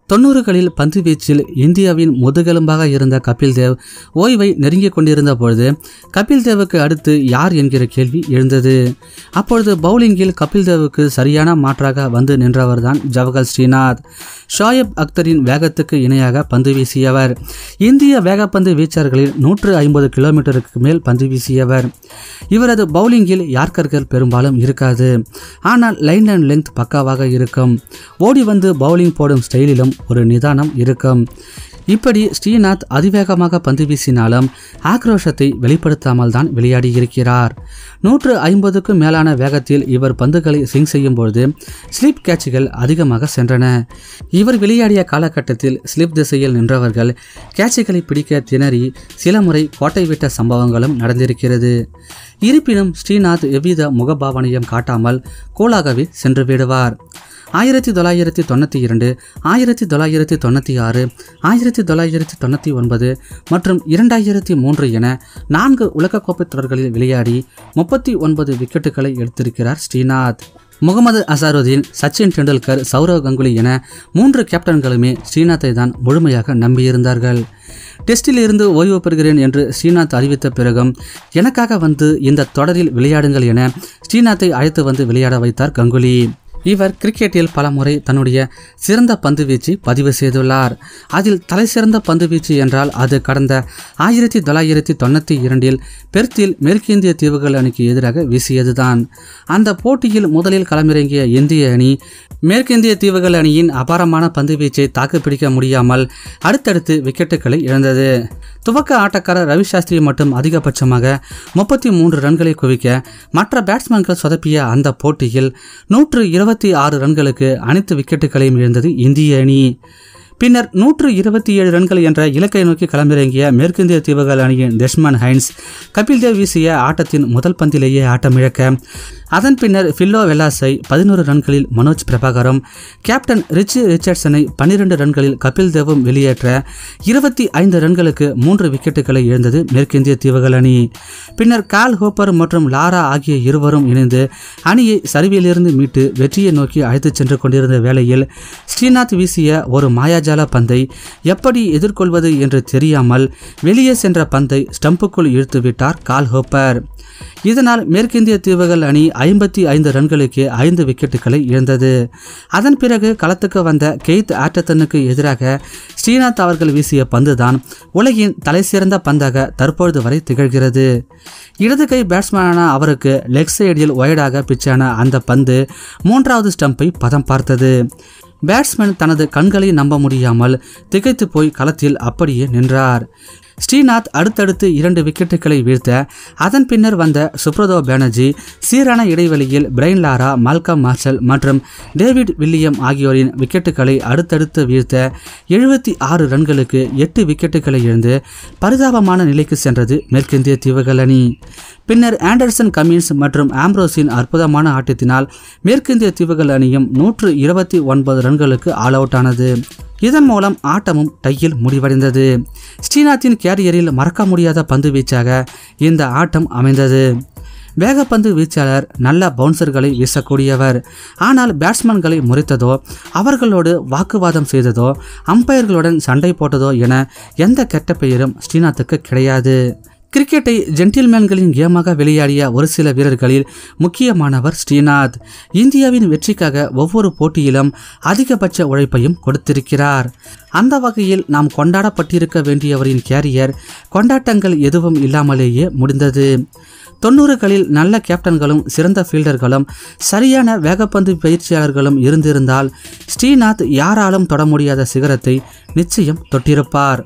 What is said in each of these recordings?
தொண்ணூறுகளில் பந்து வீச்சில் இந்தியாவின் முதுகெலும்பாக இருந்த கபில் தேவ் ஓய்வை நெருங்கிக் கொண்டிருந்த பொழுது கபில் தேவுக்கு அடுத்து யார் என்கிற கேள்வி எழுந்தது அப்பொழுது பவுலிங்கில் கபில் தேவுக்கு சரியான மாற்றாக வந்து நின்றவர்தான் ஜவஹர் ஸ்ரீநாத் ஷாயப் அக்தரின் வேகத்துக்கு இணையாக பந்து வீசியவர் இந்திய வேகப்பந்து வீச்சர்களில் நூற்று ஐம்பது கிலோமீட்டருக்கு மேல் பந்து வீசியவர் இவரது பவுலிங்கில் யார்கர்கள் பெரும்பாலும் இருக்காது ஆனால் லைன் அண்ட் லெங்த் பக்காவாக இருக்கும் ஓடி வந்து பவுலிங் போடும் ஸ்டைலிலும் ஒரு நிதானம் இருக்கும் இப்படி ஸ்ரீநாத் அதிவேகமாக பந்து வீசினாலும் ஆக்ரோஷத்தை வெளிப்படுத்தாமல் தான் விளையாடி இருக்கிறார் நூற்று ஐம்பதுக்கும் மேலான வேகத்தில் இவர் பந்துகளை சிங் செய்யும் பொழுது ஸ்லிப் கேட்சுகள் அதிகமாக சென்றன இவர் விளையாடிய காலகட்டத்தில் ஸ்லிப் திசையில் நின்றவர்கள் கேட்சுகளை பிடிக்க திணறி சில முறை கோட்டை விட்ட சம்பவங்களும் நடந்திருக்கிறது இருப்பினும் ஸ்ரீநாத் எவ்வித முகபாவனையும் காட்டாமல் கூலாகவே சென்று விடுவார் ஆயிரத்தி தொள்ளாயிரத்தி தொண்ணூற்றி இரண்டு ஆயிரத்தி தொள்ளாயிரத்தி தொண்ணூற்றி ஆறு ஆயிரத்தி தொள்ளாயிரத்தி தொண்ணூற்றி ஒன்பது மற்றும் இரண்டாயிரத்தி மூன்று என நான்கு உலகக்கோப்பை தொடர்களில் விளையாடி முப்பத்தி ஒன்பது விக்கெட்டுகளை எடுத்திருக்கிறார் ஸ்ரீநாத் முகமது அசாருதீன் சச்சின் டெண்டுல்கர் சௌரவ் கங்குலி என மூன்று கேப்டன்களுமே ஸ்ரீநாத்தை தான் முழுமையாக நம்பியிருந்தார்கள் டெஸ்டில் இருந்து ஓய்வு பெறுகிறேன் என்று ஸ்ரீநாத் அறிவித்த பிறகும் எனக்காக வந்து இந்த தொடரில் விளையாடுங்கள் என ஸ்ரீநாத்தை அழைத்து வந்து விளையாட வைத்தார் கங்குலி இவர் கிரிக்கெட்டில் பலமுறை தன்னுடைய சிறந்த பந்துவீச்சு பதிவு செய்துள்ளார் அதில் தலைசிறந்த பந்துவீச்சு என்றால் அது கடந்த ஆயிரத்தி தொள்ளாயிரத்தி தொண்ணூற்றி இரண்டில் பெர்த்தில் மேற்கிந்திய தீவுகள் அணிக்கு எதிராக வீசியதுதான் அந்த போட்டியில் முதலில் களமிறங்கிய இந்திய அணி மேற்கிந்திய தீவுகள் அணியின் அபாரமான பந்துவீச்சை தாக்குப்பிடிக்க முடியாமல் அடுத்தடுத்து விக்கெட்டுகளை இழந்தது துவக்க ஆட்டக்காரர் ரவி சாஸ்திரி மட்டும் அதிகபட்சமாக முப்பத்தி மூன்று ரன்களை குவிக்க மற்ற பேட்ஸ்மேன்கள் சொதப்பிய அந்த போட்டியில் நூற்று இருபத்தி ஆறு ரன்களுக்கு அனைத்து விக்கெட்டுகளையும் இழந்தது இந்திய அணி பின்னர் நூற்று இருபத்தி ஏழு ரன்கள் என்ற இலக்கை நோக்கி களமிறங்கிய மேற்கிந்திய தீவுகள் அணியின் டெஸ்மன் ஹைன்ஸ் கபில் தேவ் வீசிய ஆட்டத்தின் முதல் பந்திலேயே ஆட்டமிழக்க அதன் பின்னர் ஃபில்லோ வெல்லாஸை பதினோரு ரன்களில் மனோஜ் பிரபாகரும் கேப்டன் ரிச்சி ரிச்சர்ட்சனை பன்னிரண்டு ரன்களில் கபில் தேவும் வெளியேற்ற இருபத்தி ஐந்து ரன்களுக்கு மூன்று விக்கெட்டுகளை இழந்தது மேற்கிந்திய தீவுகள் அணி பின்னர் கால் ஹோப்பர் மற்றும் லாரா ஆகிய இருவரும் இணைந்து அணியை சரிவிலிருந்து மீட்டு வெற்றியை நோக்கி அழைத்துச் சென்று கொண்டிருந்த வேளையில் ஸ்ரீநாத் வீசிய ஒரு மாயாஜால பந்தை எப்படி எதிர்கொள்வது என்று தெரியாமல் வெளியே சென்ற பந்தை ஸ்டம்புக்குள் இழுத்து விட்டார் கால் ஹோப்பர் இதனால் மேற்கிந்திய தீவுகள் அணி ஐம்பத்தி ஐந்து ரன்களுக்கு ஐந்து விக்கெட்டுகளை இழந்தது அதன் பிறகு களத்துக்கு வந்த கெய்த் ஆட்டத்தனுக்கு எதிராக ஸ்ரீநாத் அவர்கள் வீசிய பந்துதான் உலகின் தலைசிறந்த பந்தாக தற்பொழுது வரை திகழ்கிறது இடது கை பேட்ஸ்மேனான அவருக்கு லெக் சைடில் ஒயடாக பிச்சான அந்த பந்து மூன்றாவது ஸ்டம்பை பதம் பார்த்தது பேட்ஸ்மேன் தனது கண்களை நம்ப முடியாமல் திகைத்து போய் களத்தில் அப்படியே நின்றார் ஸ்ரீநாத் அடுத்தடுத்து இரண்டு விக்கெட்டுகளை வீழ்த்த அதன் பின்னர் வந்த சுப்ரதோ பானர்ஜி சீரான இடைவெளியில் பிரைன் லாரா மால்கம் மார்ஷல் மற்றும் டேவிட் வில்லியம் ஆகியோரின் விக்கெட்டுகளை அடுத்தடுத்து வீழ்த்த எழுபத்தி ஆறு ரன்களுக்கு எட்டு விக்கெட்டுகளை இழந்து பரிதாபமான நிலைக்கு சென்றது மேற்கிந்திய தீவுகள் அணி பின்னர் ஆண்டர்சன் கமின்ஸ் மற்றும் ஆம்ப்ரோஸின் அற்புதமான ஆட்டத்தினால் மேற்கிந்திய தீவுகள் அணியும் நூற்று இருபத்தி ஒன்பது ரன்களுக்கு ஆல் அவுட் ஆனது இதன் மூலம் ஆட்டமும் டையில் முடிவடைந்தது ஸ்ரீநாத்தின் கேரியரில் மறக்க முடியாத பந்து வீச்சாக இந்த ஆட்டம் அமைந்தது வேகப்பந்து வீச்சாளர் நல்ல பவுன்சர்களை வீசக்கூடியவர் ஆனால் பேட்ஸ்மேன்களை முறைத்ததோ அவர்களோடு வாக்குவாதம் செய்ததோ அம்பையர்களுடன் சண்டை போட்டதோ என எந்த கெட்ட பெயரும் ஸ்ரீநாத்துக்கு கிடையாது கிரிக்கெட்டை ஜென்டில்மேன்களின் கேமாக விளையாடிய ஒரு சில வீரர்களில் முக்கியமானவர் ஸ்ரீநாத் இந்தியாவின் வெற்றிக்காக ஒவ்வொரு போட்டியிலும் அதிகபட்ச உழைப்பையும் கொடுத்திருக்கிறார் அந்த வகையில் நாம் கொண்டாடப்பட்டிருக்க வேண்டியவரின் கேரியர் கொண்டாட்டங்கள் எதுவும் இல்லாமலேயே முடிந்தது தொண்ணூறுகளில் நல்ல கேப்டன்களும் சிறந்த ஃபீல்டர்களும் சரியான வேகப்பந்து பயிற்சியாளர்களும் இருந்திருந்தால் ஸ்ரீநாத் யாராலும் தொட முடியாத சிகரத்தை நிச்சயம் தொட்டிருப்பார்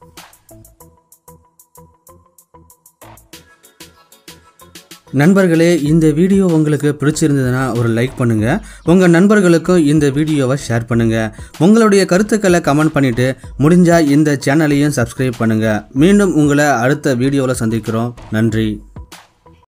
நண்பர்களே இந்த வீடியோ உங்களுக்கு பிடிச்சிருந்ததுன்னா ஒரு லைக் பண்ணுங்க உங்க நண்பர்களுக்கும் இந்த வீடியோவை ஷேர் பண்ணுங்க உங்களுடைய கருத்துக்களை கமெண்ட் பண்ணிட்டு முடிஞ்சா இந்த சேனலையும் சப்ஸ்கிரைப் பண்ணுங்க மீண்டும் உங்களை அடுத்த வீடியோவில் சந்திக்கிறோம் நன்றி